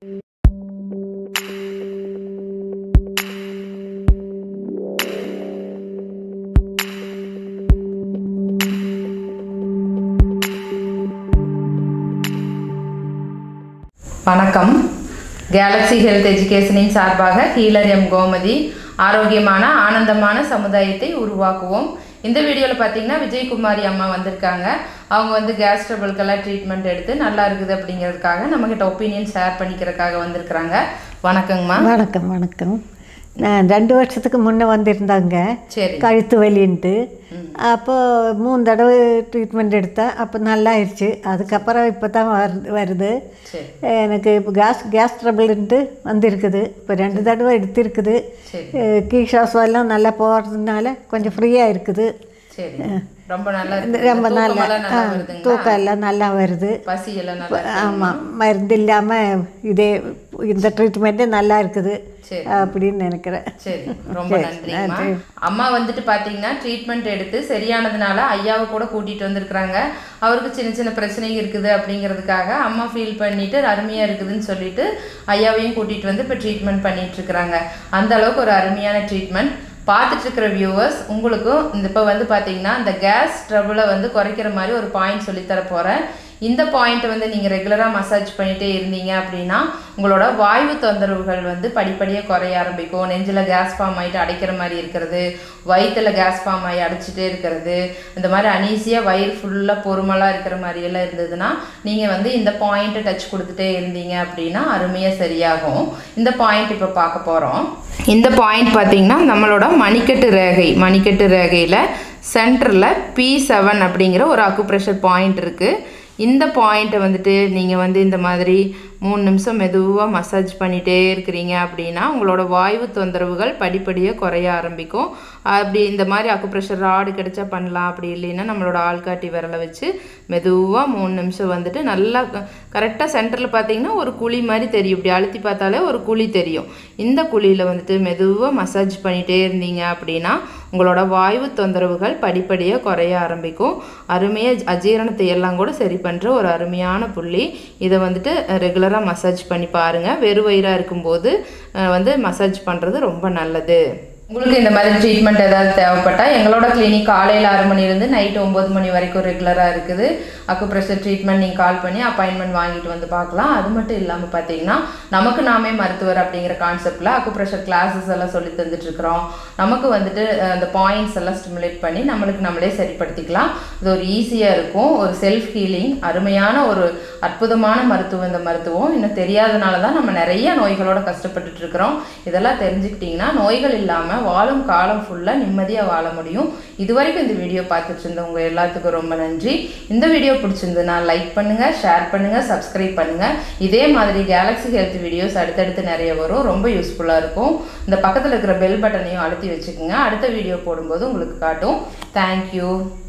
வணக்கம் Galaxy health எஜுகேஷனின் சார்பாக healer M Gomathi ஆரோக்கியமான ஆனந்தமான சமுதாயத்தை உருவாக்குவோம் இந்த வீடியோவில் பார்த்தீங்கன்னா விஜயகுமாரி அம்மா வந்திருக்காங்க அவங்க வந்து கேஸ் ட்ரபிள்க்கெல்லாம் ட்ரீட்மெண்ட் எடுத்து நல்லா இருக்குது அப்படிங்கிறதுக்காக நம்மக்கிட்ட ஒப்பீனியன் ஷேர் பண்ணிக்கிறதுக்காக வந்திருக்கிறாங்க வணக்கங்கம்மா வணக்கம் வணக்கம் நான் ரெண்டு வருஷத்துக்கு முன்னே வந்திருந்தாங்க சரி கழுத்து வலின்ட்டு அப்போ மூணு தடவை ட்ரீட்மெண்ட் எடுத்தேன் அப்போ நல்லா ஆயிடுச்சு அதுக்கப்புறம் இப்போ தான் வருது வருது சரி எனக்கு இப்போ கேஸ் கேஸ் ட்ரபிள்ன்ட்டு வந்திருக்குது இப்போ ரெண்டு தடவை எடுத்திருக்குது சரி கீஷாஸ் எல்லாம் நல்லா போகிறதுனால கொஞ்சம் ஃப்ரீயாக இருக்குது சரி ரொம்ப நல்லா இந்த இருக்குது ரொம்ப நல்லா தூக்கமெல்லாம் ஆ, நல்லா வருதுங்களா தூக்கம் எல்லாம் நல்லா வருது பசி எல்லாம் நல்லா ஆமாம் மருந்து இல்லாமல் இதே இந்த ட்ரீட்மெண்ட்டு நல்லா இருக்குது சரி அப்படின்னு நினைக்கிறேன் சரி ரொம்ப நன்றிங்கம்மா அம்மா வந்துட்டு பாத்தீங்கன்னா ட்ரீட்மெண்ட் எடுத்து சரியானதுனால ஐயாவை கூட கூட்டிட்டு வந்திருக்கிறாங்க அவருக்கு சின்ன சின்ன பிரச்சனைங்க இருக்குது அப்படிங்கிறதுக்காக அம்மா ஃபீல் பண்ணிட்டு அருமையா இருக்குதுன்னு சொல்லிட்டு ஐயாவையும் கூட்டிட்டு வந்து இப்போ ட்ரீட்மெண்ட் பண்ணிட்டு இருக்கிறாங்க அந்த அளவுக்கு ஒரு அருமையான ட்ரீட்மெண்ட் பார்த்துட்டு இருக்கிற வியூவர்ஸ் உங்களுக்கும் இந்த இப்போ வந்து பார்த்தீங்கன்னா இந்த கேஸ் ட்ரபிளை வந்து குறைக்கிற மாதிரி ஒரு பாயிண்ட் சொல்லித்தர போகிறேன் இந்த பாயிண்ட்டை வந்து நீங்கள் ரெகுலராக மசாஜ் பண்ணிகிட்டே இருந்தீங்க அப்படின்னா உங்களோட வாயு தொந்தரவுகள் வந்து படிப்படியாக குறைய ஆரம்பிக்கும் நெஞ்சில் கேஸ் ஃபார்ம் ஆகிட்டு அடைக்கிற மாதிரி இருக்கிறது வயிற்றுல கேஸ் ஃபார்ம் ஆகி அடைச்சிட்டே இருக்கிறது இந்த மாதிரி அனீசியாக வயிறு ஃபுல்லாக பொறுமலாக இருக்கிற மாதிரி எல்லாம் இருந்ததுன்னா நீங்கள் வந்து இந்த பாயிண்ட்டை டச் கொடுத்துட்டே இருந்தீங்க அப்படின்னா அருமையாக சரியாகும் இந்த பாயிண்ட் இப்போ பார்க்க போகிறோம் இந்த பாயிண்ட் பார்த்தீங்கன்னா நம்மளோட மணிக்கட்டு ரேகை மணிக்கட்டு ரேகையில் சென்டரில் பி செவன் அப்படிங்கிற ஒரு அக்குப்ரெஷர் பாயிண்ட் இருக்குது இந்த பாயிண்ட்டை வந்துட்டு நீங்கள் வந்து இந்த மாதிரி மூணு நிமிஷம் மெதுவாக மசாஜ் பண்ணிகிட்டே இருக்கிறீங்க அப்படின்னா உங்களோட வாயு தொந்தரவுகள் படிப்படியாக குறைய ஆரம்பிக்கும் அப்படி இந்த மாதிரி அக்குப்ரெஷர் ராடு கிடைச்சா பண்ணலாம் அப்படி இல்லைன்னா நம்மளோட ஆள்காட்டி விரலை வச்சு மெதுவாக மூணு நிமிஷம் வந்துட்டு நல்லா கரெக்டாக சென்டரில் பார்த்தீங்கன்னா ஒரு குழி மாதிரி தெரியும் இப்படி அழுத்தி பார்த்தாலே ஒரு குழி தெரியும் இந்த குழியில் வந்துட்டு மெதுவாக மசாஜ் பண்ணிகிட்டே இருந்தீங்க அப்படின்னா உங்களோட வாயு தொந்தரவுகள் படிப்படியாக குறைய ஆரம்பிக்கும் அருமையாக அஜீரணத்தை எல்லாம் கூட சரி பண்ணுற ஒரு அருமையான புள்ளி இதை வந்துட்டு ரெகுலராக மசாஜ் பண்ணி பாருங்கள் வெறும் வயிறாக இருக்கும்போது அஹ், வந்து மசாஜ் பண்ணுறது ரொம்ப நல்லது உங்களுக்கு இந்த மாதிரி ட்ரீட்மெண்ட் ஏதாவது தேவைப்பட்டால் எங்களோட கிளினிக் காலையில் ஆறு மணிலேருந்து நைட்டு ஒம்பது மணி வரைக்கும் ரெகுலராக இருக்குது அக்குப்ரெஷர் ட்ரீட்மெண்ட் நீங்கள் கால் பண்ணி அப்பாயின்மெண்ட் வாங்கிட்டு வந்து பார்க்கலாம் அது மட்டும் இல்லாமல் பார்த்தீங்கன்னா நமக்கு நாமே மருத்துவர் அப்படிங்கிற கான்செப்டில் அக்குப்ரெஷர் கிளாஸஸ் எல்லாம் சொல்லி தந்துட்டுருக்குறோம் நமக்கு வந்துட்டு அஹ், அந்த பாயிண்ட்ஸ் எல்லாம் ஸ்டிமுலேட் பண்ணி நம்மளுக்கு நம்மளே சரிப்படுத்திக்கலாம் இது ஒரு ஈஸியாக இருக்கும் ஒரு செல்ஃப் ஹீலிங் அருமையான ஒரு அற்புதமான மருத்துவம் இந்த மருத்துவம் இன்னும் தெரியாதனால தான் நம்ம நிறைய நோய்களோட கஷ்டப்பட்டுட்டு இருக்கிறோம் இதெல்லாம் தெரிஞ்சுக்கிட்டிங்கன்னா நோய்கள் இல்லாமல் வாழும் காலம் ஃபுல்லாக நிம்மதியாக வாழ முடியும் இது வரைக்கும் இந்த வீடியோ பார்த்துட்டு இருந்தவங்க எல்லாத்துக்கும் ரொம்ப நன்றி இந்த வீடியோ பிடிச்சிருந்ததுன்னா லைக் பண்ணுங்கள் ஷேர் பண்ணுங்கள் சப்ஸ்கிரைப் பண்ணுங்கள் இதே மாதிரி கேலக்ஸி ஹெல்த் வீடியோஸ் அடுத்தடுத்து நிறைய வரும் ரொம்ப யூஸ்ஃபுல்லாக இருக்கும் இந்த பக்கத்தில் இருக்கிற பெல் பட்டனையும் அழுத்தி வச்சுக்கோங்க அடுத்த வீடியோ போடும்போது உங்களுக்கு காட்டும் தேங்க்யூ